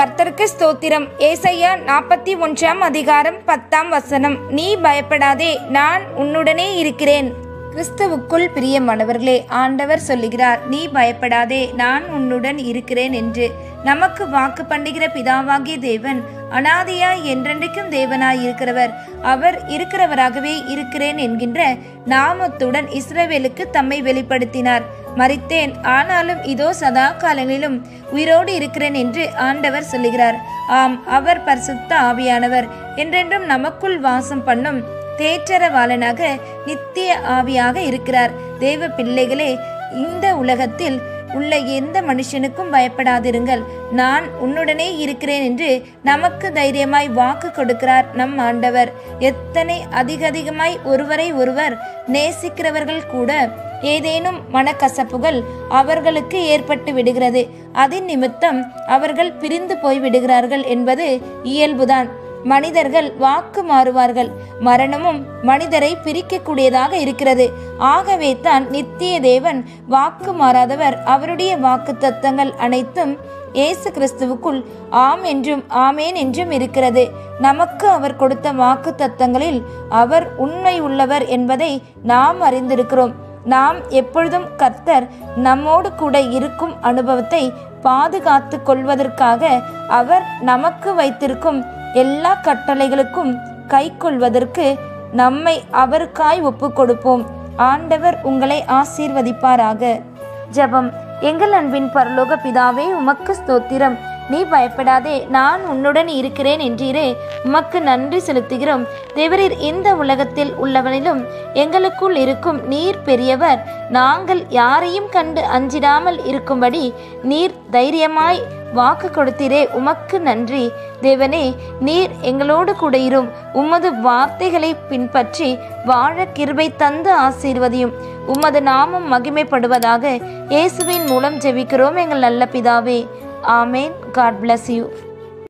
கர்த்தருக்கு ஸ்தோத்திரம் ஏசையா நாற்பத்தி ஒன்றாம் அதிகாரம் பத்தாம் வசனம் நீ பயப்படாதே நான் உன்னுடனே இருக்கிறேன் கிறிஸ்துவுக்குள் பிரியமானவர்களே ஆண்டவர் சொல்லுகிறார் நீ பயப்படாதே நான் உன்னுடன் இருக்கிறேன் என்று நமக்கு வாக்கு பண்ணுகிற பிதாவாகிய தேவன் அனாதியாய் என்றென்றைக்கும் தேவனாய் இருக்கிறவர் அவர் இருக்கிறவராகவே இருக்கிறேன் என்கின்ற நாமத்துடன் இஸ்ரவேலுக்கு தம்மை வெளிப்படுத்தினார் மறித்தேன் ஆனாலும் இதோ சதா காலங்களிலும் உயிரோடு இருக்கிறேன் என்று ஆண்டவர் சொல்லுகிறார் ஆம் அவர் பரிசுத்த ஆவியானவர் என்றென்றும் நமக்குள் வாசம் பண்ணும் தேற்றரவாளனாக நித்திய ஆவியாக இருக்கிறார் தேவ பிள்ளைகளே இந்த உலகத்தில் உள்ள எந்த மனுஷனுக்கும் பயப்படாதிருங்கள் நான் உன்னுடனே இருக்கிறேன் என்று நமக்கு தைரியமாய் வாக்கு கொடுக்கிறார் நம் ஆண்டவர் எத்தனை அதிக அதிகமாய் ஒருவரை ஒருவர் நேசிக்கிறவர்கள் கூட ஏதேனும் மனக்கசப்புகள் அவர்களுக்கு ஏற்பட்டு விடுகிறது அதன் நிமித்தம் அவர்கள் பிரிந்து போய் விடுகிறார்கள் என்பது இயல்புதான் மனிதர்கள் வாக்கு மாறுவார்கள் மரணமும் மனிதரை பிரிக்கக்கூடியதாக இருக்கிறது ஆகவே தான் நித்திய தேவன் வாக்கு மாறாதவர் அவருடைய வாக்கு தத்தங்கள் அனைத்தும் இயேசு கிறிஸ்துவுக்குள் ஆம் என்றும் ஆமேன் என்றும் இருக்கிறது நமக்கு அவர் கொடுத்த வாக்கு தத்தங்களில் அவர் உண்மை உள்ளவர் என்பதை நாம் அறிந்திருக்கிறோம் நாம் எப்பொழுதும் கர்த்தர் நம்மோடு கூட இருக்கும் அனுபவத்தை பாதுகாத்து கொள்வதற்காக அவர் நமக்கு வைத்திருக்கும் எல்லா கட்டளைகளுக்கும் கை கொள்வதற்கு நம்மை அவருக்காய் ஒப்பு கொடுப்போம் ஆண்டவர் உங்களை ஆசீர்வதிப்பாராக ஜெபம் எங்கள் அன்பின் பரலோக பிதாவே உமக்கு ஸ்தோத்திரம் நீ பயப்படாதே நான் உன்னுடன் இருக்கிறேன் என்றீரே உமக்கு நன்றி செலுத்துகிறோம் தேவரீர் இந்த உலகத்தில் உள்ளவனிலும் எங்களுக்குள் இருக்கும் நீர் பெரியவர் நாங்கள் யாரையும் கண்டு அஞ்சிடாமல் இருக்கும்படி நீர் தைரியமாய் வாக்கு கொடுத்தீரே உமக்கு நன்றி தேவனே நீர் எங்களோடு கூட இரும் உமது வார்த்தைகளை பின்பற்றி வாழ கிருபை தந்து ஆசீர்வதியும் உமது நாமம் மகிமைப்படுவதாக இயேசுவின் மூலம் ஜெபிக்கிறோம் எங்கள் நல்ல பிதாவே ஆமேன் காட் bless யூ